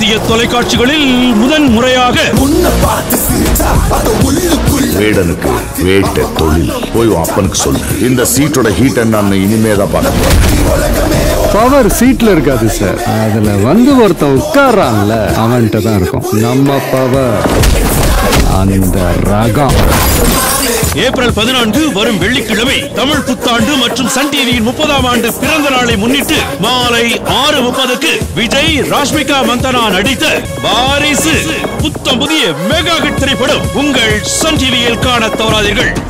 இந்திய தொலைக்காட்சிகளில் முதன் முறையாக வேடனுக்கு வேட்ட தொழில் போய் உன் அப்பனுக்கு சொல்லு இந்த சீட்டோட ஹீட் என்னன்னு இனிமே தான் பார்க்க போறேன் பவர் சீட்ல இருக்காது சார் அதுல வந்து ஒருத்தன் உட்கார்றான்ல அவன்கிட்ட தான் இருக்கும் நம்ம பவர் அந்த ரகம் ஏப்ரல் பதினான்கு வரும் வெள்ளிக்கிழமை தமிழ் புத்தாண்டு மற்றும் சன் டிவியின் முப்பதாம் ஆண்டு பிறந்த நாளை முன்னிட்டு மாலை ஆறு முப்பதுக்கு விஜய் ராஷ்மிகா மந்தனா நடித்த வாரிசு புத்தம் புதிய மெகா ஹிட் திரைப்படம் உங்கள் சன் டிவியில் காண தவறாதீர்கள்